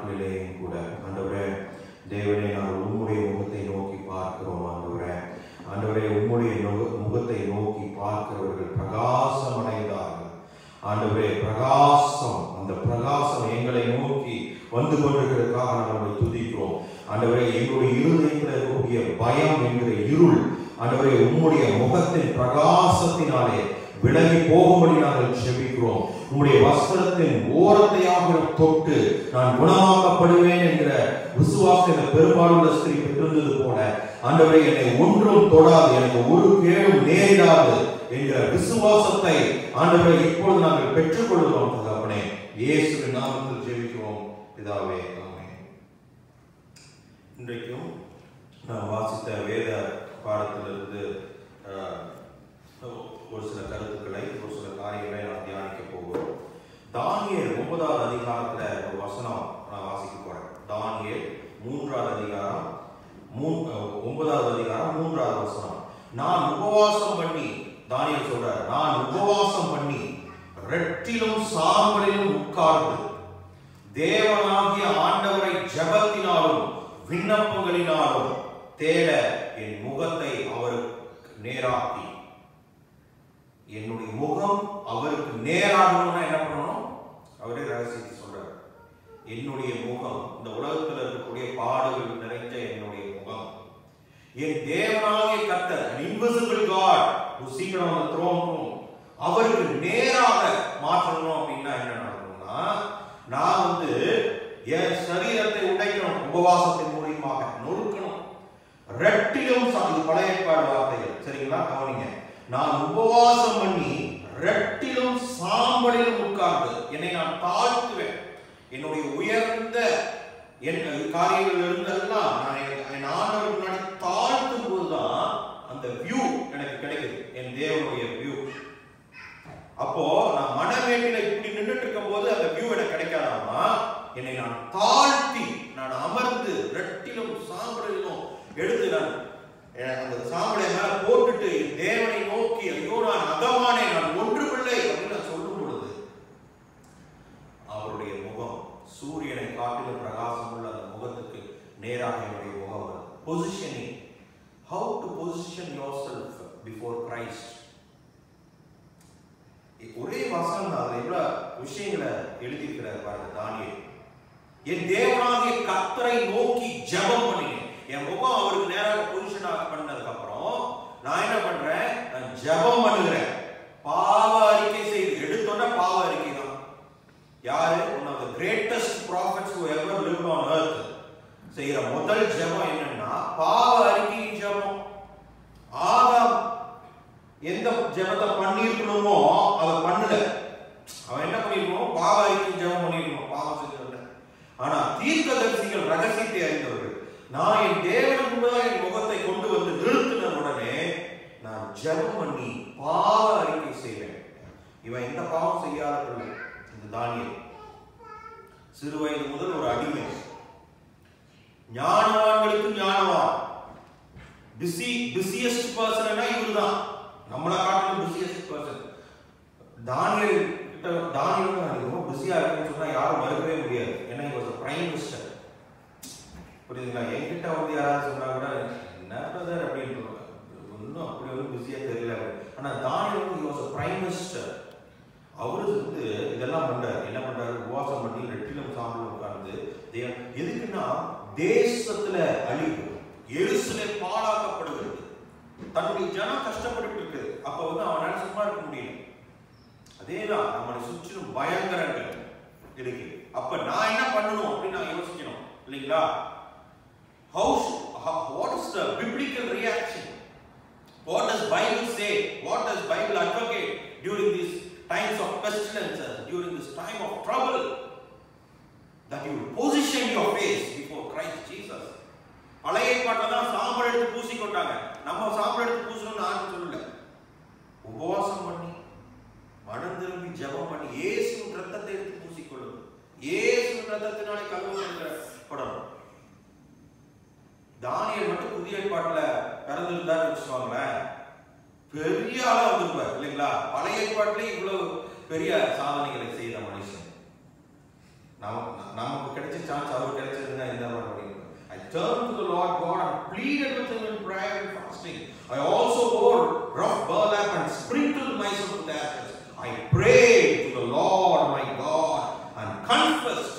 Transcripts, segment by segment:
நாட்களிலேயும் கூட ஆண்டவரே தேவனே நாங்கள் உம்முடைய முகத்தை நோக்கி பார்க்கிறோம் ஆண்டவரே ஆண்டவரே உம்முடைய நுக- முகத்தை நோக்கி பார்க்கிறவர்கள் பிரகாசம் அடைந்தார்கள் ஆண்டவரே பிரகாசம் அந்த பிரகாசம் எங்களை நோக்கி வந்து கொண்டிருக்கிறதுக்காக நாங்கள் உம்மை துதிக்கிறோம் ஆண்டவரே எங்களுடைய இருதயத்தில் இருக்கக்கூடிய பயம் என்கிற இருள் ஆண்டவரே உம்முடைய முகத்தின் பிரகாசத்தினாலே விலகி போகும்படி நாங்கள் செபிக்கிறோம் உம்முடைய வஸ்திரத்தின் ஓரத்தையாக தொட்டு நான் குணமாக்கப்படுவேன் என்கிற விசுவாசத்தை பெரும்பாலுள்ள ஸ்திரீ பெற்றிருந்தது போல ஆண்டவரே என்னை ஒன்றும் தொடாது எனக்கு ஒரு கேடும் நேரிடாது என்கிற விசுவாசத்தை ஆண்டவரை இப்பொழுது நாங்கள் பெற்றுக்கொள்கிறோம் தகப்பனே இயேசுவின் நாமத்தில் ஜெபிக்கிறோம் பிதாவே ஆமென் இன்றைக்கும் நான் வாசித்த வேத பாடத்திலிருந்து அஹ், ஒரு சில கருத்துக்களை ஒரு சில காரியங்களை நான் தியானிக்க போகிறோம் தானியேல் ஒன்பதாவது அதிகாரத்துல ஒரு வசனம் நான் வாசிக்க போறேன் தானியேல் மூன்றாவது அதிகாரம் மூன் அஹ், ஒன்பதாவது அதிகாரம் மூன்றாவது வசனம் நான் உபவாசம் பண்ணி தானியேல் சொல்றார் நான் உபவாசம் பண்ணி ரெட்டிலும் சாம்பலிலும் உட்கார்ந்து தேவனாகிய ஆண்டவரை ஜெபத்தினாலும் விண்ணப்பங்களினாலும் தேட என் முகத்தை அவருக்கு நேராக்கி என்னுடைய முகம் அவருக்கு நேராகணும்னா என்ன பண்ணணும் அவரே ரகசியத்தை சொல்றாரு என்னுடைய முகம் இந்த உலகத்தில் இருக்கக்கூடிய பாடுகள் நிறைந்த என்னுடைய முகம் என் தேவனாகிய கர்த்தர் an invisible God who seated on the throne room அவருக்கு நேராக மாற்றணும் அப்படின்னா என்ன நடக்கணும்னா நான் வந்து என் சரீரத்தை உடைக்கணும் உபவாசத்தின் மூலியமாக நொறுக்கணும் ரெட்டிலும் சா- இது பழைய ஏற்பாடு வார்த்தைகள் சரிங்களா கவனிங்க நான் உபவாசம் பண்ணி ரெட்டிலும் சாம்பலிலும் உட்கார்ந்து என்னை நான் தாழ்த்துவேன் என்னுடைய உயர்ந்த என் காரியங்கள் இருந்தெல்லாம் நான் என் என் ஆண்டவர் முன்னாடி தாழ்த்தும் போதுதான் அந்த வியூ எனக்கு கிடைக்குது என் தேவனுடைய வியூ அப்போ நான் மனவேட்டில இப்படி நின்றுட்டு இருக்கும் போது அந்த வியூ எனக்கு கிடைக்காதாமா என்னை நான் தாழ்த்தி நான் அமர்ந்து ரெட்டிலும் சாம்பலிலும் எடுத்து நான் அஹ், அந்த சாம்பலை மேல போட்டுட்டு என் தேவனை நோக்கி ஐயோ நான் அகமானே நான் ஒன்றுமில்லை அப்படின்னு நான் சொல்லும் பொழுது அவருடைய முகம் சூரியனை காட்டிலும் பிரகாசம் உள்ள அந்த முகத்துக்கு நேராக என்னுடைய முகம் positioning how to position yourself before Christ ஒரே வசனம் தான் அதுல எவ்வளவு விஷயங்களை எழுதியிருக்கிறார் பாருங்க தானியேல் என் தேவனாகிய கர்த்தரை நோக்கி ஜெபம் பண்ணினேன் என் முகம் அவருக்கு நேராக பொசிஷன் பண்ணதுக்கு அப்புறம் நான் என்ன பண்றேன் நான் ஜெபம் பண்ணுகிறேன் பாவ அறிக்கை செய்து எடுத்தோட பாவ அறிக்கை தான் யாரு one of the greatest prophets who ever lived on earth செய்யற முதல் ஜெபம் என்னன்னா பாவ அறிக்கையின் ஜெபம் ஆதாம் எந்த ஜெபத்தை பண்ணியிருக்கணுமோ அதை பண்ணல அவன் என்ன பண்ணிருக்கணும் பாவ அறிக்கை ஜெபம் பண்ணிருக்கணும் பாவம் செஞ்சவன ஆனா தீர்க்கதரிசிகள் ரகசியத்தை அறிந்தவர்கள் நான் என் தேவனுக்கு முன்பாக என் முகத்தை கொண்டு வந்து நிறுத்தின உடனே நான் ஜெபம் பண்ணி பாவ அறிக்கை செய்வேன் இவன் எந்த பாவம் செய்யாத பிள்ளை இந்த தானியல் சிறு வயது முதல் ஒரு அடிமை ஞானவான்களுக்கு ஞானவான் பிஸி பிஸியஸ்ட் பர்சன்னா இவர்தான் நம்மளை காட்டிலும் பிஸியஸ்ட் பர்சன் தானியல் கிட்ட தானியல் நான் ரொம்ப பிஸியா இருக்குன்னு சொன்னா யாரும் மறுக்கவே முடியாது ஏன்னா இவர் பிரைம் மினிஸ்டர் புரியுதுங்களா என்கிட்ட வந்து யாராவது சொன்னா கூட என்ன பிரதர் அப்படின்னு ஒன்றும் அப்படி ஒன்றும் பிஸியா தெரியல ஆனா தானியல் வந்து வாஸ் பிரைம் மினிஸ்டர் அவரு வந்து இதெல்லாம் பண்றாரு என்ன பண்றாரு உபவாசம் பண்ணி ரெட்டிலும் சாம்பல் உட்கார்ந்து தேவ- எதுக்குன்னா தேசத்துல அழிவு எருசலே பாழாக்கப்படுகிறது தன்னுடைய ஜனம் கஷ்டப்பட்டு இருக்கு அப்ப வந்து அவனால சும்மா இருக்க முடியல அதேதான் நம்மளை சுற்றிலும் பயங்கரங்கள் இருக்கு அப்ப நான் என்ன பண்ணணும் அப்படின்னு நான் யோசிக்கணும் இல்லைங்களா how's what is the biblical reaction What does Bible say? What does Bible advocate during these times of pestilences, during this time of trouble? That you position your face before Christ Jesus. பழைய ஏற்பாட்டில் தான் சாம்பல் எடுத்து பூசிக்கொண்டாங்க நம்ம சாம்பல் எடுத்து பூசணும்னு யாரும் சொல்லல உபவாசம் பண்ணி மனம் திரும்பி ஜெபம் பண்ணி இயேசுவின் ரத்தத்தை எடுத்து பூசிக்கொள்ளும் இயேசுவின் ரத்தத்தினாலே கழுவப்படணும் தானியல் மட்டும் புதிய ஏற்பாட்டுல பிறந்திருந்தாருன்னு வச்சுக்கோங்களேன் பெரிய ஆளா வந்திருப்பார் இல்லைங்களா பழைய ஏற்பாட்டிலே இவ்வளவு பெரிய சாதனைகளை செய்த மனுஷன் நமக்கு நமக்கு கிடைச்ச சான்ஸ் அவருக்கு கிடைச்சதுன்னா எந்த மாதிரி பண்ணிருக்கோம் I turned to the Lord God and pleaded with him in prayer and fasting. I also wore rough burlap and sprinkled myself with ashes. I prayed to the Lord my God and confessed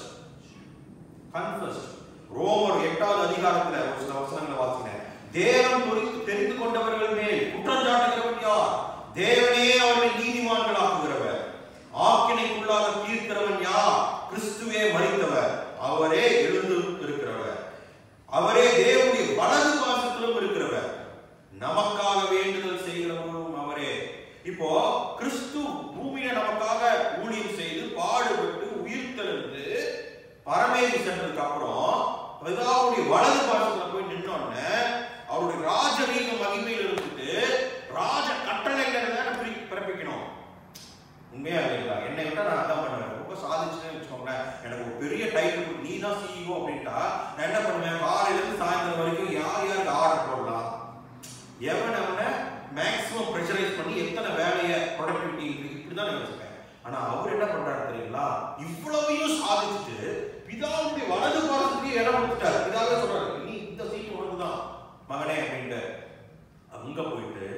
confessed ரோமர் எட்டாவது அதிகாரத்துல ஒரு சில வசனங்களை வாசிக்கிறேன் தேவன் குறித்து தெரிந்து கொண்டவர்கள் மேல் குற்றம் சாட்டுகிறவன் யார் தேவனே அவர்களை நீதிமான்களாக்குகிறவர் ஆக்கினைக்குள்ளாக தீர்க்கிறவன் யார் கிறிஸ்துவே மறித்தவர் அவரே எழுந்து இருக்கிறவர் அவரே தேவனுடைய வலது பாசத்திலும் இருக்கிறவர் நமக்காக வேண்டுதல் செய்கிறவரும் அவரே இப்போ கிறிஸ்து பூமியில நமக்காக ஊழியம் செய்து பாடுபட்டு உயிர் தெழுந்து பரமேறி சென்றதுக்கு அப்புறம் பிதாவுடைய வலது பாசத்துல போய் நின்னோடனே அவருடைய ராஜரீக மகிமையில் இருந்துட்டு ராஜ கட்டளைகளை தானே பிரி- பிறப்பிக்கணும் உண்மையா இல்லைங்களா என்னை விட்டா நான் அதான் பண்ணுவேன் ரொம்ப சாதிச்சுன்னு வச்சுக்கோங்களேன் எனக்கு ஒரு பெரிய டைட்டில் நீ தான் சிஇஓ அப்படின்ட்டா நான் என்ன பண்ணுவேன் காலையில இருந்து சாயந்தரம் வரைக்கும் யார் யாருக்கு ஆர்டர் போடலாம் எவன் அவனை மேக்ஸிமம் ப்ரெஷரைஸ் பண்ணி எத்தனை வேலையை ப்ரொடக்டிவிட்டி இப்படி தான் யோசிப்பேன் ஆனா அவர் என்ன பண்றாரு தெரியுங்களா இவ்வளவையும் சாதிச்சுட்டு பிதாவுடைய வலது பாசத்துக்கு இடம் கொடுத்துட்டாரு பிதாவே சொல்றாரு நீ இந்த சீட்டு உனக்கு தான் மகனே அப்படின்ட்டு அங்க போயிட்டு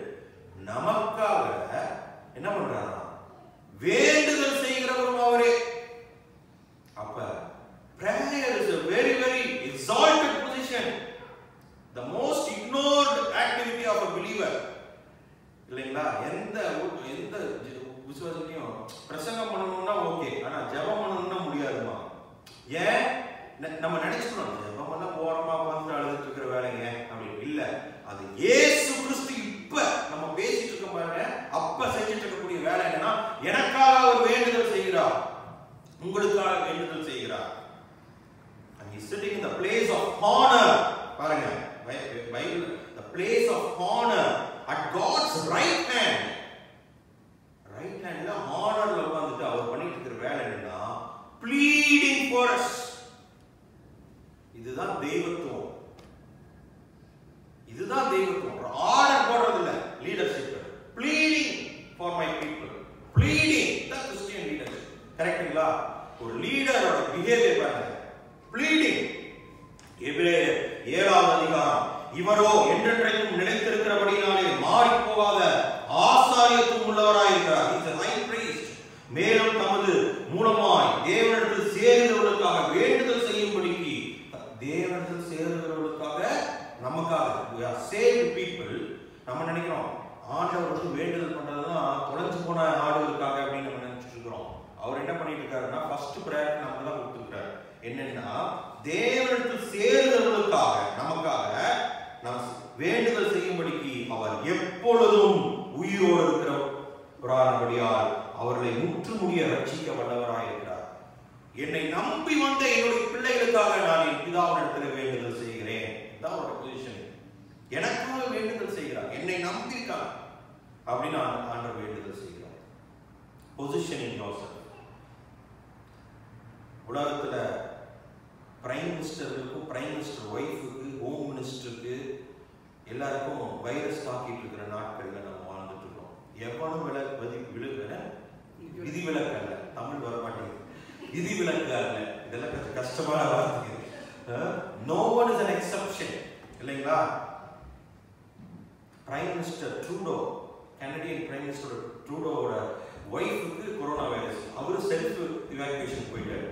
நமக்காக என்ன பண்றாரா வேண்டுதல் செய்கிறவரும் அவரே அப்ப prayer is a very very exalted position the most ignored activity of a believer இல்லைங்களா எந்த ஊ- எந்த ஜ- விசுவாசத்தையும் பிரசங்கம் பண்ணணும்னா ஓகே ஆனா ஜெபம் பண்ணணும்னா முடியாதுமா ஏன் ந- நம்ம நினைச்சுக்கணும் ஜெபம் பண்ண போறோமா வந்து அழுதுட்டு இருக்கிற வேலைங்க அப்படின்னு இல்ல அது இயேசு கிறிஸ்து இப்ப நம்ம பேசிட்டு இருக்க பாருங்க அப்ப செஞ்சுட்டு இருக்கக்கூடிய வேலை என்னன்னா எனக்காக அவர் வேண்டுதல் செய்கிறார் உங்களுக்காக வேண்டுதல் செய்கிறார் and he's sitting in the place of honor பாருங்க பை- Bible the place of honor at God's right hand right ஹேண்ட்ல ஹானர்ல உட்கார்ந்துட்டு அவர் பண்ணிட்டு இருக்கிற வேலை என்னன்னா ப்ளீடிங் ஃபார் us இதுதான் தெய்வத்துவம் இதுதான் தெய்வத்துவம் ஒரு ஆர்டர் போடுறது இல்ல leadership bleeding for my people bleeding தான் கிறிஸ்டியன் லீடர்ஷிப் கரெக்ட்டுங்களா ஒரு லீடரோட பிஹேவியர் பாருங்க ப்ளீடிங் எபிரேயர் ஏழாவது அதிகாரம் இவரோ என்றென்றைக்கும் நிலைத்திருக்கிறபடினாலே மாறி போகாத ஆசாரியத்துவம் உள்ளவராயிருக்கிறார் இஸ் ஹை priest மேலும் தமது மூலமாய் தேவனிடத்தில் சேருகிறவர்களுக்காக வேண்டுதல் செய்யும்படிக்கு தேவனிடத்தில் சேருகிறவர்களுக்காக நமக்காக we are saved people நம்ம நினைக்கிறோம் ஆண்டவருக்கு வேண்டுதல் பண்றதுதான் தொலைஞ்சு போன ஆடுகளுக்காக அப்படின்னு நம்ம நினைச்சிட்டு இருக்கிறோம் அவர் என்ன பண்ணிட்டு இருக்காருன்னா ஃபர்ஸ்ட் பிரேயர் நம்ம தான் கொடுத்துருக்காரு என்னன்னா தேவனிடத்தில் சேருகிறவர்களுக்காக நமக்காக நாம் வேண்டுதல் செய்யும்படிக்கு அவர் எப்பொழுதும் உயிரோடு இருக்கிறவரானபடியால் அவர்களை முற்றுமுடிய ரட்சிக்க வல்லவராய் இருக்கிறார் என்னை நம்பி வந்த என்னுடைய பிள்ளைகளுக்காக நான் என் பிதாவினிடத்தில் வேண்டுதல் செய்கிறேன் இதான் அவரோட பொசிஷன் எனக்காக வேண்டுதல் செய்கிறார் என்னை நம்பியிருக்கார் அப்படின்னு ஆண்ட- ஆண்டவர் வேண்டுதல் செய்கிறார் பொசிஷனிங் யோசப் உலகத்துல பிரைம் மினிஸ்டர்களுக்கும் பிரைம் மினிஸ்டர் ஒய்ஃபுக்கு ஹோம் மினிஸ்டருக்கு எல்லாருக்கும் வைரஸ் தாக்கிட்டு இருக்கிற நாட்கள்ல நம்ம வாழ்ந்துட்டு இருக்கோம் எவனும் வில விதி விழுகிற விதிவிலக்கு அல்ல தமிழ் வர மாட்டேங்குது விதிவிலக்கு அல்ல இதெல்லாம் கொஞ்சம் கஷ்டமான வார்த்தை no one is an exception இல்லைங்களா prime minister Trudeau Canadian prime minister ட்ரூடோவோட ஒய்ஃபுக்கு கொரோனா வைரஸ் அவரு செல்ஃப் இவாக்குவேஷன் போயிட்டாரு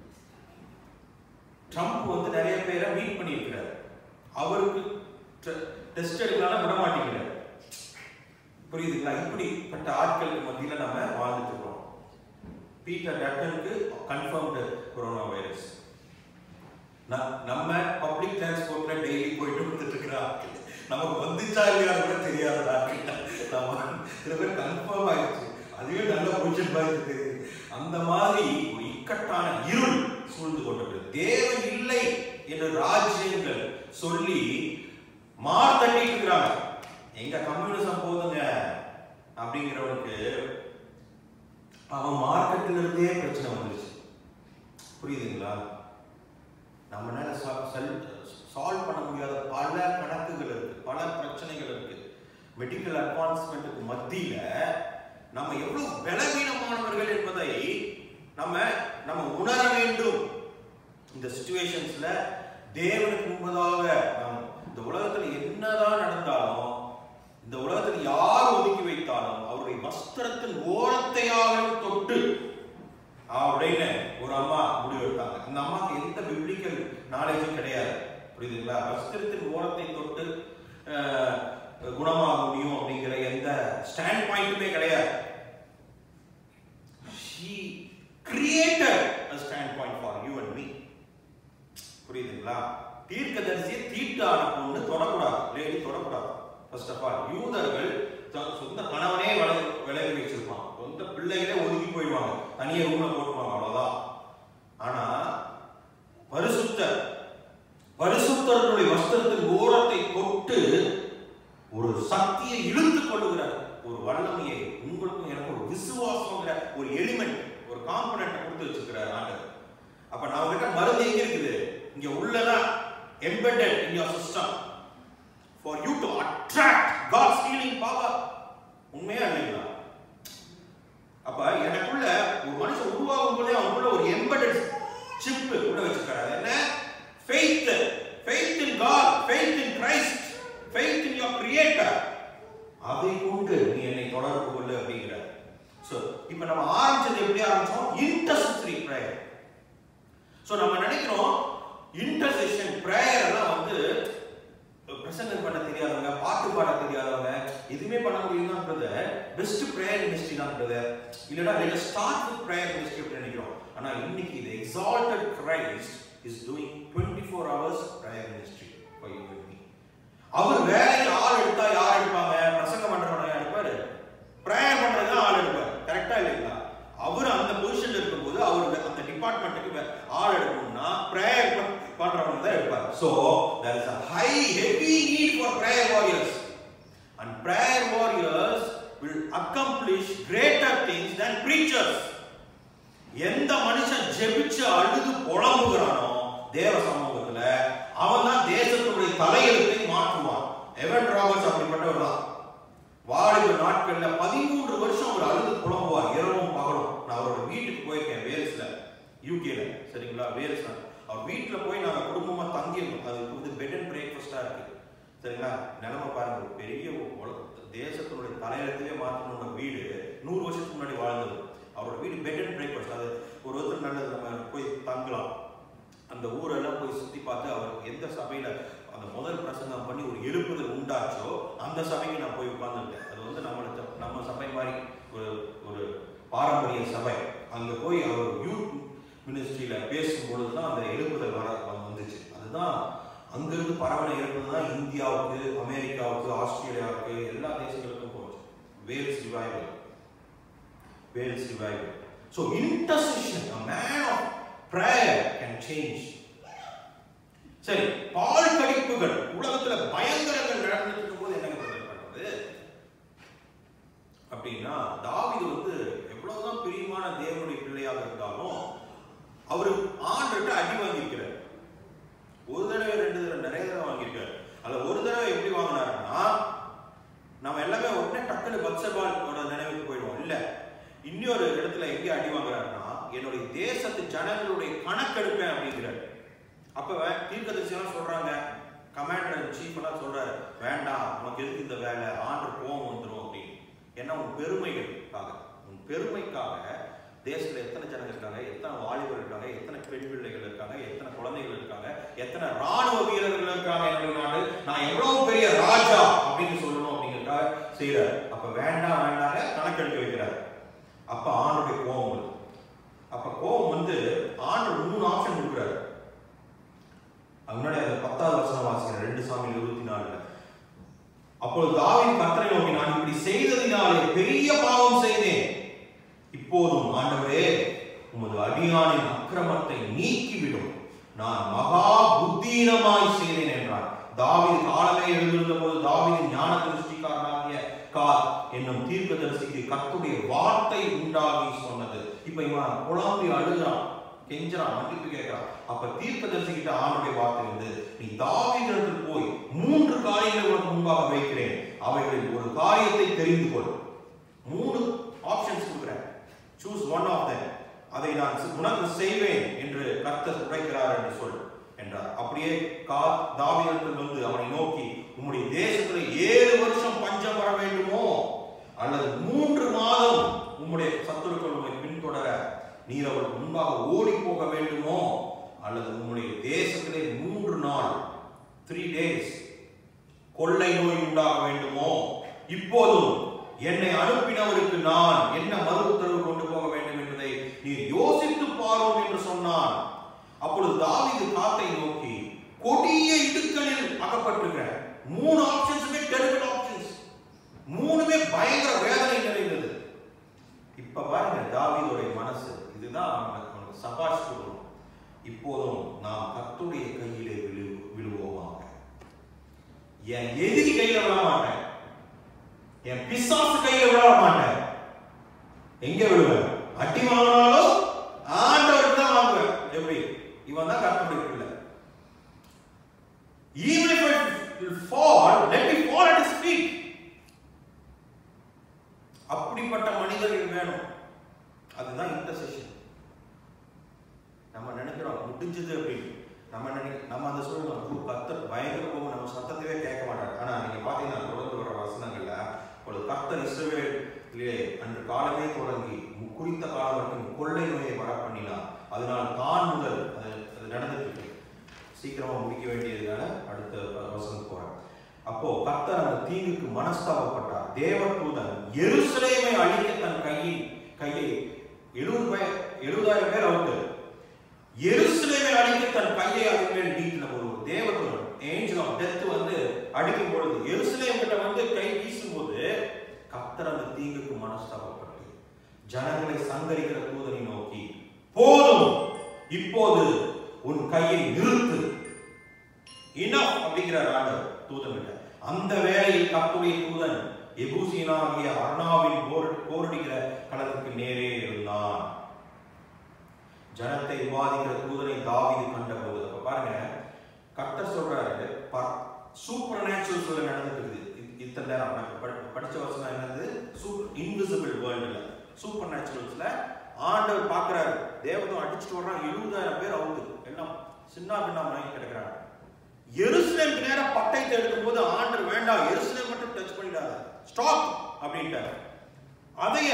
ட்ரம்ப் வந்து நிறைய பேரை மீட் பண்ணியிருக்கிறார் அவருக்கு டெஸ்ட் எடுக்கலாம் விட மாட்டேங்கிறார் புரியுதுங்களா இப்படிப்பட்ட ஆட்களுக்கு மத்தியில நம்ம வாழ்ந்துட்டு இருக்கோம் பீட்டர் டட்டனுக்கு கன்ஃபர்ம்டு கொரோனா வைரஸ் நம்ம பப்ளிக் டிரான்ஸ்போர்ட்ல டெய்லி போயிட்டு வந்துட்டு இருக்கிற ஆட்கள் நமக்கு வந்துச்சா இல்லையா கூட தெரியாத ஆட்கள் நம்ம சில பேர் கன்ஃபார்ம் ஆயிடுச்சு அதுவே நல்ல பொசிஷன் மாதிரி தெரியுது அந்த மாதிரி ஒரு இக்கட்டான இருள் சூழ்ந்து கொண்டது தேவன் இல்லை என்று ராஜ்யங்கள் சொல்லி மார் தட்டிட்டு இருக்கிறாங்க எங்க கம்யூனிசம் போதுங்க அப்படிங்கிறவனுக்கு அவன் மார்க்கெட்ல இருந்தே பிரச்சனை வந்துருச்சு புரியுதுங்களா நம்மளால சால்வ் பண்ண முடியாத பல கணக்குகள் இருக்கு பல பிரச்சனைகள் இருக்கு மெடிக்கல் அட்வான்ஸ்மெண்ட்டுக்கு மத்தியில நம்ம எவ்வளவு பலவீனமானவர்கள் என்பதை நம்ம நம்ம உணர வேண்டும் சுச்சுவேஷன்ஸ்ல தேவனுக்கு முன்பதாக நாம் இந்த உலகத்துல என்னதான் நடந்தாலும் இந்த உலகத்தில் யார் ஒதுக்கி வைத்தாலும் அவருடைய வஸ்திரத்தின் ஓரத்தையாக தொட்டு அப்படின்னு ஒரு அம்மா முடிவெடுத்தாங்க இந்த அம்மாக்கு எந்த பிப்ளிக்கல் நாலேஜும் கிடையாது புரியுதுங்களா வஸ்திரத்தின் ஓரத்தை தொட்டு அஹ், குணமாக முடியும் அப்படிங்கிற எந்த ஸ்டாண்ட் பாயிண்ட்டுமே கிடையாது she created a standpoint for you and me புரியுதுங்களா தீர்க்கதரிசியை தீட்டான பொண்ணு தொடக்கூடாது லேடி தொடக்கூடாது ஃபர்ஸ்ட் ஆஃப் ஆல் யூதர்கள் த- சொந்த கணவனே விலகி விலகி வச்சிருப்பான் சொந்த பிள்ளைகளே ஒதுக்கி போயிடுவாங்க தனியா ரூம்ல போட்டுருவாங்க அவ்வளவுதான் ஆனா பரிசுத்தர் பரிசுத்தர்களுடைய வஸ்திரத்தின் ஓரத்தை தொட்டு ஒரு சக்தியை இழுத்து கொள்ளுகிறார் ஒரு வல்லமையை உங்களுக்கும் எனக்கு ஒரு விசுவாசங்கிற ஒரு எலிமெண்ட் ஒரு காம்பனண்ட் கொடுத்து வச்சிருக்கிறார் ஆண்டவர் அப்ப நான் கிட்ட மருந்து எங்க இருக்குது இங்க உள்ளதான் embedded in your system for you to attract God's healing power உண்மையா இல்லைங்களா அப்ப எனக்குள்ள ஒரு மனுஷன் உருவாகும் போதே அவனுக்குள்ள ஒரு எம்பெடட் சிப் உள்ள வச்சிருக்காரு அது என்ன faith faith in God faith in Christ faith in your creator அதை கொண்டு நீ என்னை தொடர்பு கொள்ளு அப்படிங்கிறார் சோ இப்போ நம்ம ஆரம்பிச்சது எப்படி ஆரம்பிச்சோம் இன்டர்செசரி பிரேயர் சோ நம்ம நினைக்கிறோம் இன்டர்செஷன் பிரேயர் எல்லாம் வந்து பிரசங்கம் பண்ண தெரியாதவங்க பாட்டு பாட தெரியாதவங்க எதுவுமே பண்ண முடியும்ன்றது பெஸ்ட் பிரேயர் மினிஸ்ட்ரி தான் பிரதர் இல்லைன்னா let start with prayer ministry அப்படின்னு நினைக்கிறோம் ஆனா இன்னைக்கு இது exalted Christ is doing 24 four hours prayer ministry for you and me அவர் வேலைக்கு ஆள் எடுத்தா யார் எடுப்பாங்க பிரசங்கம் பண்றவங்க யார் எடுப்பாரு பிரேயர் பண்றது தான் ஆள் எடுப்பார் கரெக்டா இல்லைங்களா அவர் அந்த பொசிஷன்ல இருக்கும்போது அவர் அந்த டிபார்ட்மெண்ட்டுக்கு ஆள் எடுக்கணும்னா பிரேயர் பண்றவங்க தான் எடுப்பார் so there is a high heavy need for prayer warriors and prayer warriors will accomplish greater things than preachers எந்த மனுஷன் ஜெபிச்சு அழுது புலம்புகிறானோ தேவ சமூகத்துல அவன் தான் தேசத்துடைய தலையெழுத்தை மாற்றுவான் எவன் ராபர்ட்ஸ் அப்படிப்பட்டவர் தான் வாலிப நாட்கள்ல பதிமூன்று வருஷம் அவர் அழுது புலம்புவார் இரவும் பகலும் நான் அவரோட வீட்டுக்கு போயிருக்கேன் வேல்ஸ்ல யூகேல சரிங்களா வேல்ஸ் அவர் வீட்டுல போய் நாங்க குடும்பமா தங்கியிருந்தோம் அது வந்து பெட் அண்ட் பிரேக்ஃபாஸ்டா இருக்கு சரிங்களா நிலைமை பாருங்க ஒரு பெரிய உலக தேசத்தினுடைய தலையெழுத்தையே மாற்றணும்ன வீடு நூறு வருஷத்துக்கு முன்னாடி வாழ்ந்தது அவரோட வீடு பெட் அண்ட் பிரேக்ஃபாஸ்ட் அது ஒரு ஒருத்தர் நல்லது நம்ம போய் தங்கலாம் அந்த ஊரெல்லாம் போய் சுத்தி பார்த்து அவர் எந்த சபையில அந்த முதல் பிரசங்கம் பண்ணி ஒரு எழுப்புதல் உண்டாச்சோ அந்த சபைக்கு நான் போய் உட்கார்ந்துட்டேன் அது வந்து நம்மள நம்ம சபை மாதிரி ஒரு ஒரு பாரம்பரிய சபை அங்க போய் அவர் யூத் மினிஸ்ட்ரியில பேசும் பொழுது தான் அந்த எழுப்புதல் வர வந்துச்சு அதுதான் அங்கிருந்து பரவனை எழுப்புதல் தான் இந்தியாவுக்கு அமெரிக்காவுக்கு ஆஸ்திரேலியாவுக்கு எல்லா தேசங்களுக்கும் போச்சு Wales revival Wales revival so intercession a man of prayer can change சரி பால் கடிப்புகள் உலகத்துல பயங்கரங்கள் நடந்துட்டு இருக்கும்போது என்னங்க பிரதர் பண்றது அப்படின்னா தாவீது வந்து எவ்வளவுதான் பிரியமான தேவனுடைய பிள்ளையாக இருந்தாலும் அவரு ஆண்டுகிட்ட அடி வாங்கியிருக்கிறார் ஒரு தடவை ரெண்டு தடவை நிறைய தடவை வாங்கியிருக்காரு அதுல ஒரு தடவை எப்படி வாங்கினாருன்னா நம்ம எல்லாமே உடனே டக்குனு பக்சபாலோட நினைவுக்கு போயிடுவோம் இல்ல இன்னொரு இடத்துல எங்க அடி வாங்குறாருன்னா என்னுடைய தேசத்து ஜனங்களுடைய கணக்கெடுப்பேன் அப்படிங்கிறார் அப்ப தீர்க்கதரிசியெல்லாம் சொல்றாங்க கமாண்டர் சீஃப் எல்லாம் சொல்றாரு வேண்டாம் உனக்கு எதுக்கு இந்த வேலை ஆண்டர் கோவம் வந்துடும் அப்படின்னு ஏன்னா உன் பெருமைகளுக்காக உன் பெருமைக்காக தேசத்துல எத்தனை ஜனங்க இருக்காங்க எத்தனை வாலிபர் இருக்காங்க எத்தனை பெண் பிள்ளைகள் இருக்காங்க எத்தனை குழந்தைகள் இருக்காங்க எத்தனை ராணுவ வீரர்கள் இருக்காங்க என்னுடைய நாடு நான் எவ்வளவு பெரிய ராஜா அப்படின்னு சொல்லணும் அப்படிங்கிறதுக்காக செய்யறாரு அப்ப வேண்டாம் வேண்டாங்க கணக்கெடுக்க வைக்கிறாரு அப்ப ஆணுடைய கோபம் வருது அப்ப கோபம் வந்து ஆண்டு மூணு ஆப்ஷன் கொடுக்குறாரு அது முன்னாடி அந்த பத்தாவது வருஷம் வாசிக்கிறேன் ரெண்டு சாமி இருபத்தி நாலுல அப்பொழுது தாவின் கத்தரை நோக்கி நான் இப்படி செய்ததினாலே பெரிய பாவம் செய்தேன் இப்போதும் ஆண்டவரே உமது அடியானின் அக்கிரமத்தை நீக்கிவிடும் நான் மகா புத்தீனமாய் செய்தேன் என்றார் தாவீது காலமே எழுந்திருந்த போது தாவீது ஞான திருஷ்டிக்காரனாகிய காத் என்னும் தீர்க்கதரிசிக்கு கத்துடைய வார்த்தை உண்டாகி சொன்னது இப்ப இவன் புலம்பி அழுகிறான் கெஞ்சறான் மன்னிப்பு கேட்கிறான் அப்ப தீர்க்கதரிசி கிட்ட ஆண்டுடைய வார்த்தை வந்து நீ தாவீதிடத்தில் போய் மூன்று காரியங்களை உனக்கு முன்பாக வைக்கிறேன் அவைகளில் ஒரு காரியத்தை தெரிந்து கொள் மூணு ஆப்ஷன்ஸ் கொடுக்குறேன் சூஸ் ஒன் ஆஃப் them அதை நான் உனக்கு செய்வேன் என்று கர்த்தர் உரைக்கிறார் என்று சொல் என்றார் அப்படியே கா தாவீதத்தில் வந்து அவனை நோக்கி உம்முடைய தேசத்துல ஏழு வருஷம் பஞ்சம் வர வேண்டுமோ அல்லது மூன்று மாதம் உம்முடைய சத்துருக்கள் உம்மை பின்தொடர நீர் அவருக்கு முன்பாக ஓடி போக வேண்டுமோ அல்லது உம்முடைய தேசத்திலே மூன்று நாள் த்ரீ டேஸ் கொள்ளை நோய் உண்டாக வேண்டுமோ இப்போதும் என்னை அனுப்பினவருக்கு நான் என்ன மறு உத்தரவு கொண்டு போக வேண்டும் என்பதை நீர் யோசித்து பாரும் என்று சொன்னான் அப்பொழுது தாவீது காத்தை நோக்கி கொடிய இடுக்களில் அகப்பட்டிருக்கிற மூணு ஆப்ஷன்ஸுமே டெரிபிள் ஆப்ஷன்ஸ் மூணுமே பயங்கர வேதனை நிறைந்தது இப்ப பாருங்க தாவீதுடைய மனசு இதுதான் அவனுக்கு அவனுக்கு சபாஷ் சொல்லணும் இப்போதும் நாம் கர்த்தருடைய கையிலே விழு விழுவோமாக என் எதிரி கையில விழ மாட்டேன் என் பிசாசு கையில விழ மாட்டேன் எங்க விழுவேன் அடி வாங்கினாலும் ஆண்டவருக்கு தான் வாங்குவேன் எப்படி இவன் தான் கர்த்தருடைய பிள்ளை even if I will fall let me fall at his feet அப்படிப்பட்ட மனிதர்கள் வேணும் அதுதான் இன்டர்செஷன் நம்ம நினைக்கிறோம் முடிஞ்சது அப்படின்னு நம்ம நினை நம்ம அந்த சூழ்நிலை ஐயோ, கர்த்தர் பயங்கர போகும் நம்ம சத்தத்தையே கேட்க மாட்டார் ஆனா நீங்க பாத்தீங்கன்னா தொடர்ந்து வர வசனங்கள்ல ஒரு கர்த்தர் இஸ்ரவேலிலே அன்று காலமே தொடங்கி மு- குறித்த காலம் வரைக்கும் கொள்ளை நோயை வர பண்ணினார் அதனால் தான் முதல் அது அது நடந்துட்டு இருக்கு சீக்கிரமா முடிக்க வேண்டியதுனால அடுத்த வ- வசனம் போறேன் அப்போ கர்த்தர் அந்த தீங்குக்கு மனஸ்தாபப்பட்டார் தேவதூதன் எருசலேமை அழிக்க தன் கையை கையை எழுபது பேர் எழுபதாயிரம் பேர் அவுட்டு எருசலேமை அழிக்க தன் கையை அது மேல் நீட்டின ஒரு தேவதூதன் ஏஞ்சல் ஆஃப் டெத் வந்து அடிக்கும் பொழுது எருசலேம் கிட்ட வந்து கை வீசும்போது கர்த்தர் அந்த தீங்குக்கு மனஸ்தாபப்பட்டு ஜனங்களை சங்கரிக்கிற தூதனை நோக்கி போதும் இப்போது உன் கையை நிறுத்து இனஃப் அப்படிங்கிறார் ஆண்டவர் தூதன்கிட்ட அந்த வேளையில் கர்த்தருடைய தூதன் எபூசியனாகிய அர்ணாவின் போர் போரடிக்கிற களத்துக்கு நேரே இருந்தான் ஜனத்தை விவாதிக்கிற தூதனை தாவீது கண்டபோது அப்ப பாருங்க கர்த்தர் சொல்றாரு சூப்பர் நேச்சுரல்ஸ்ல நடந்துட்டு இருக்குது இ- இத்தனை நேரம் நான் படி- படிச்ச வசனம் என்னது சூப்பர் இன்விசிபிள் வேர்ல்டுல சூப்பர் நேச்சுரல்ஸ்ல ஆண்டவர் பார்க்கறாரு தேவதம் அடிச்சுட்டு வர்றான் எழுபதாயிரம் பேர் அவுட்டு எல்லாம் சின்ன பின்னா மயங்கி கிடக்குறாங்க எருசலேம் நேரம் பட்டயத்தை எடுக்கும்போது ஆண்டர் வேண்டாம் எருசலேம் மட்டும் டச் பண்ணிடாத ஸ்டாப் அப்படின்ட்டார் அதைய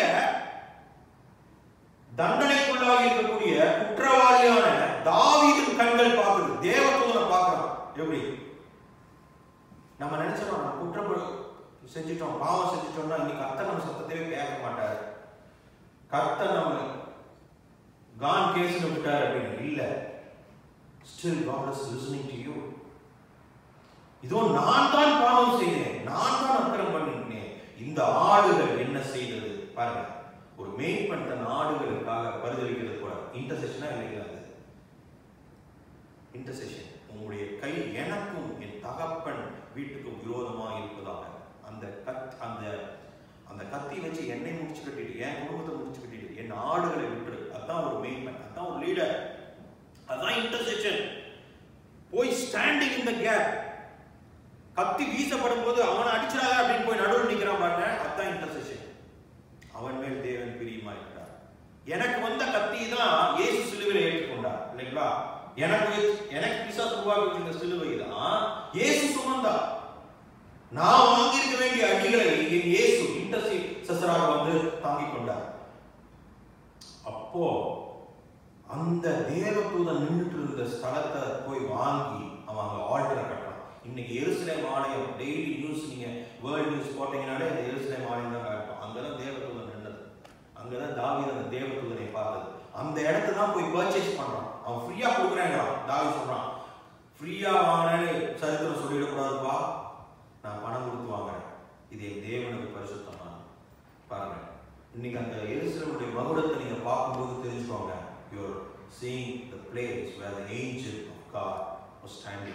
தண்டனைக்குள்ளாக இருக்கக்கூடிய குற்றவாளியான தாவீதின் கண்கள் பார்க்குது தேவதூதனை பார்க்கறான் எப்படி நம்ம நினைச்சிடறோம் நம்ம குற்றம் செஞ்சிட்டோம் பாவம் செஞ்சிட்டோம்னா இன்னைக்கு கர்த்தர் நம்ம சத்தத்தையே கேட்க மாட்டார் கர்த்தர் நம்ம கான் கேஸ்ல விட்டார் அப்படின்னு இல்ல still God is listening to you இதோ நான் தான் பாவம் செய்தேன் நான் தான் அக்கிரம் பண்ணினேன் இந்த ஆடுகள் என்ன செய்தது பாருங்க ஒரு மேய்ப்பன் தன் ஆடுகளுக்காக பரிதவிக்கிறது கூட இன்டர்செஷனா இல்லைங்களா அது இன்டர்செஷன் உங்களுடைய கை எனக்கும் என் தகப்பன் வீட்டுக்கும் விரோதமாக இருப்பதாக அந்த கத் அந்த அந்த கத்தி வச்சு என்னை முடிச்சு கட்டிட்டு என் குடும்பத்தை முடிச்சு கட்டிட்டு என் ஆடுகளை விட்டுரு அதான் ஒரு மெயின்மேன் அதான் ஒரு லீடர் அதான் இன்டர்செக்ஷன் போய் ஸ்டாண்டிங் இன் த கேப் கத்தி வீசப்படும் போது அவனை அடிச்சிடாத அப்படின்னு போய் நடுவில் நிக்கிறான் பாருங்க அதான் இன்டர்செக்ஷன் அவன் மேல் தேவன் பிரியமா இருக்கிறார் எனக்கு வந்த கத்தி தான் இயேசு சிலுவையில் ஏற்றுக்கொண்டார் இல்லைங்களா எனக்கு எனக்கு பிசாசு உருவாக்கி வச்சிருந்த சிலுவை தான் இயேசு சுமந்தார் நான் வாங்கியிருக்க வேண்டிய அடிகளை என் இயேசு இன்டர்செசராக வந்து தாங்கிக் கொண்டார் அப்போ அந்த தேவதூதன் நின்றுட்டு இருந்த ஸ்தலத்தை போய் வாங்கி அவன் அங்க ஆல்டரை கட்டுறான் இன்னைக்கு எருசலேம் ஆலயம் டெய்லி நியூஸ் நீங்க வேர்ல்ட் நியூஸ் போட்டீங்கனாலே அந்த எருசலேம் ஆலயம் தான் காட்டும் அங்கதான் தேவதூதன் நின்றது அங்கதான் தாவீது அந்த தேவதூதனை பார்த்தது அந்த இடத்த தான் போய் பர்ச்சேஸ் பண்றான் அவன் ஃப்ரீயா கொடுக்குறேங்கிறான் தாவி சொல்றான் ஃப்ரீயா வாங்கினேன்னு சரித்திரம் சொல்லிடக்கூடாதுப்பா நான் பணம் கொடுத்து வாங்குறேன் இது என் தேவனுக்கு பரிசுத்தமான பாருங்க இன்னைக்கு அந்த எருசலேமுடைய மகுடத்தை நீங்க பார்க்கும்போது தெரிஞ்சுக்கோங்க you're seeing the place where the angel of God was standing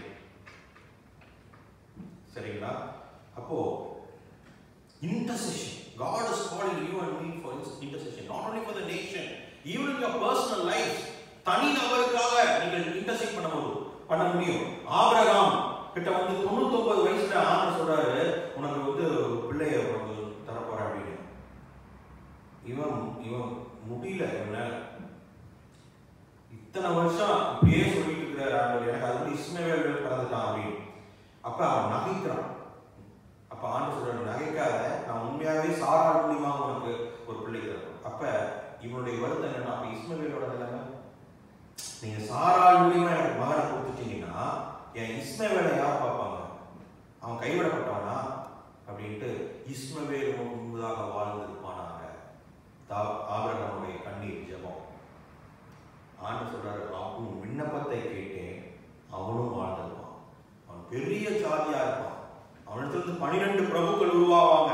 சரிங்களா அப்போ intercession God is calling you and me for intercession not only for the nation even in your personal life தனி நபருக்காக நீங்கள் இன்டர்செக்ட் பண்ண முடியும் பண்ண முடியும் Abraham கிட்ட வந்து தொண்ணூத்தொன்பது வயசுல ஆண்டர் சொல்றாரு உனக்கு வந்து ஒரு பிள்ளைய உனக்கு தரப்போறேன் அப்படின்னு இவன் இவன் முடியல இவனால இத்தனை வருஷம் இப்படியே சொல்லிட்டு இருக்கிற ஆண்டவர் எனக்கு அது வந்து இஸ்மவேல் பிறந்துட்டான் அப்படின்னு அப்ப அவன் நகைக்கிறான் அப்ப ஆண்டு சொல்றாரு நகைக்காத நான் உண்மையாவே சாராள் மூலியமா உனக்கு ஒரு பிள்ளை தரணும் அப்ப இவனுடைய வருத்தம் என்னன்னா அப்ப இஸ்மவேலோட நிலைமை நீங்க சாராள் மூலியமா எனக்கு மகனை கொடுத்துட்டீங்கன்னா என் இஸ்மவேலை யார் பார்ப்பாங்க அவன் கைவிடப்பட்டானா அப்படின்ட்டு இஸ்மவேல் முன்பதாக வாழ்ந்திருப்பானாங்க தா- ஆபிரகாமுடைய கண்ணீர் ஜெபம் ஆண்டு சொல்றாரு அவன் விண்ணப்பத்தை கேட்டேன் அவனும் வாழ்ந்திருப்பான் அவன் பெரிய ஜாதியா இருப்பான் அவனிடத்திலிருந்து பனிரெண்டு பிரபுக்கள் உருவாவாங்க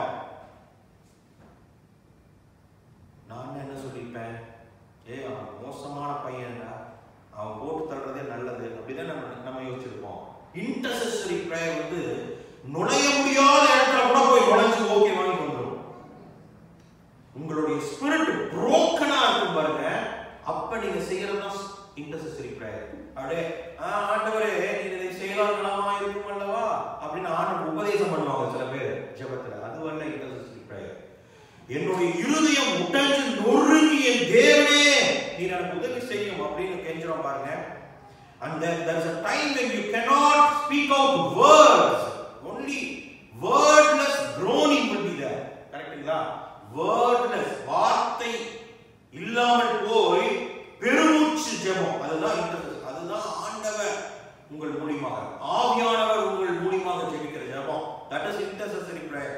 நான் என்ன சொல்லிப்பேன் ஏய் அவன் மோசமான பையன்டா அவன் போட்டு தள்ளுறதே நல்லது அப்படிதான் நம்ம நம்ம யோசிச்சிருப்போம் இன்டர்செசரி ப்ரேயர் வந்து நுழைய முடியாத இடத்துல கூட போய் நுழைஞ்சு ஓகே வாங்கிட்டு வந்துடும் உங்களுடைய ஸ்பிரிட் புரோக்கனா இருக்கும் பாருங்க அப்ப நீங்க செய்யறது தான் இன்டர்செசரி ப்ரேயர் அப்படியே "ஆ, ஆண்டவரே நீங்க இதை செய்யலாம் நலமா இருக்கும் அல்லவா அப்படின்னு ஆண்டவர் உபதேசம் பண்ணுவாங்க சில பேர் ஜெபத்துல அது வரல இன்டர்செசரி ப்ரேயர் என்னுடைய இருதயம் உடைஞ்சு நொறுங்கி என் தேவனே நீ எனக்கு உதவி செய்யும் அப்படின்னு கெஞ்சுறோம் பாருங்க and then there is a time when you cannot speak out words only wordless groaning will be there கரெக்ட்டுங்களா wordless வார்த்தை இல்லாமல் போய் பெருமூச்சு ஜெபம் அதுதான் intercession. அதுதான் ஆண்டவர் உங்கள் மூலியமாக ஆவியானவர் உங்கள் மூலியமாக ஜெபிக்கிற ஜெபம் that is intercessory prayer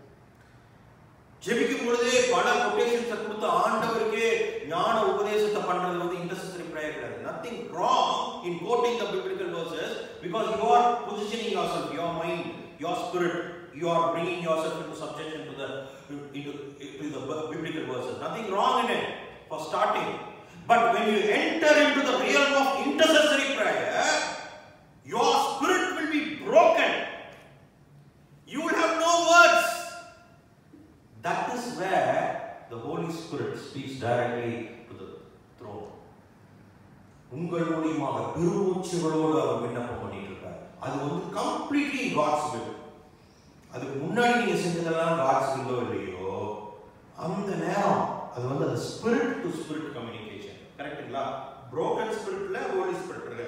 ஜெபிக்கும் பொழுதே பல கொட்டேஷன்ஸை கொடுத்து ஆண்டவருக்கே ஞான உபதேசத்தை பண்றது வந்து இன்டர்செசரி ப்ரேயர் கிடையாது nothing wrong in quoting the biblical verses because you are positioning yourself your mind your spirit you are bringing yourself into subjection to the into, to the biblical verses nothing wrong in it for starting but when you enter into the realm of intercessory prayer your spirit will be broken you will have no words that is where the Holy Spirit speaks directly to the throne. உங்கள் மூலியமாக பெருமூச்சுகளோடு அவர் விண்ணப்பம் பண்ணிட்டு இருக்கார் அது வந்து completely God's will அதுக்கு முன்னாடி நீங்க செஞ்சதெல்லாம் காட்ஸ் வில்லோ இல்லையோ அந்த நேரம் அது வந்து அந்த ஸ்பிரிட் டு ஸ்பிரிட் கம்யூனிகேஷன் கரெக்ட்டுங்களா புரோக்கன் ஸ்பிரிட்ல ஹோலி ஸ்பிரிட் இருக்கு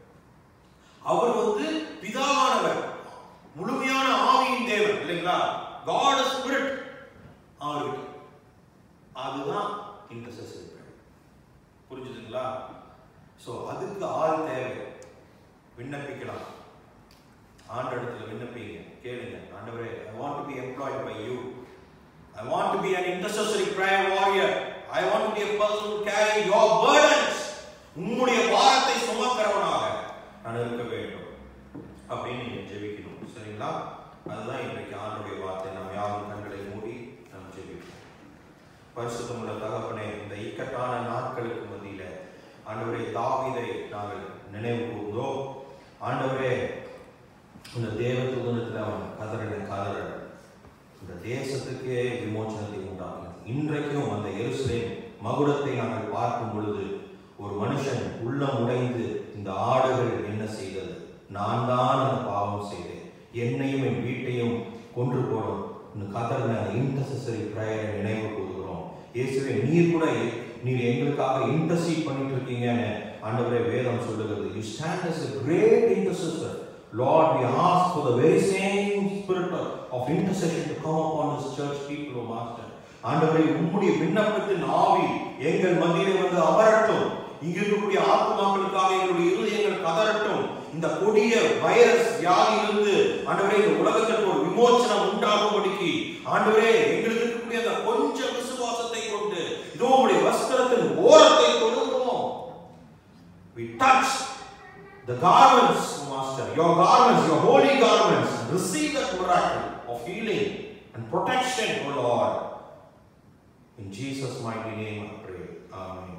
அவர் வந்து பிதாவானவர் முழுமையான ஆவியின் தேவன் இல்லைங்களா காட் ஸ்பிரிட் அவருக்கு அதுதான் இன்டர்செசரி புரிஞ்சுதுங்களா சோ அதுக்கு ஆள் தேவை விண்ணப்பிக்கலாம் ஆண்டவரத்துல விண்ணப்பிங்க கேளுங்க ஆண்டவரே I want to be employed by you I want to be an intercessory prayer warrior I want to be a person who carry your burdens உம்முடைய பாரத்தை சுமக்கிறவனாக நான் இருக்க வேண்டும் அப்படின்னு நீங்க ஜெபிக்கணும் சரிங்களா அதுதான் இன்றைக்கு ஆண்டுடைய வார்த்தை நாம் யாரும் கண்களை மூடி நாம் ஜெபிப்போம் பரிசுத்தமுள்ள தகப்பனே இந்த இக்கட்டான நாட்களுக்கு மத்தியில ஆண்டவரே தாவீதை நாங்கள் நினைவு கூர்ந்தோம் ஆண்டவரே இந்த தேவ தூதனத்தில் அவன் கதறின கதறல் இந்த தேசத்துக்கே விமோச்சனத்தை உண்டாக்கும் இன்றைக்கும் அந்த எருசலேம் மகுடத்தை நாங்கள் பார்க்கும் பொழுது ஒரு மனுஷன் உள்ளம் உடைந்து இந்த ஆடுகள் என்ன செய்தது நான் தான் அந்த பாவம் செய்தேன் என்னையும் என் வீட்டையும் கொன்று போடும் கதறின இன்டர்செசரி ப்ரேயரை நினைவு கூறுகிறோம் இயேசுவே நீர் கூட நீர் எங்களுக்காக இன்டர்சீட் பண்ணிட்டு இருக்கீங்கன்னு ஆண்டவரே வேதம் சொல்லுகிறது you stand as a great intercessor Lord, we ask for the very same spirit of, of intercession to come upon this church people, O Master. ஆண்டவரே உம்முடைய விண்ணப்பத்தின் ஆவி எங்கள் மத்தியிலே வந்து அமரட்டும் இங்க இருக்கக்கூடிய ஆத்மாக்களுக்காக எங்களுடைய இருதயங்கள் கதறட்டும் இந்த கொடிய வைரஸ் வியாதியிலிருந்து ஆண்டவரே இந்த உலகத்திற்கு ஒரு விமோச்சனம் உண்டாகும்படிக்கு ஆண்டவரே எங்களுக்கு இருக்கக்கூடிய அந்த கொஞ்ச விசுவாசத்தை கொண்டு இதோ உடைய வஸ்திரத்தின் ஓரத்தை தொடுகிறோம் we touch the garments, Master, your garments, your holy garments, and receive that miracle of healing and protection, O Lord. In Jesus' mighty name I pray. Amen.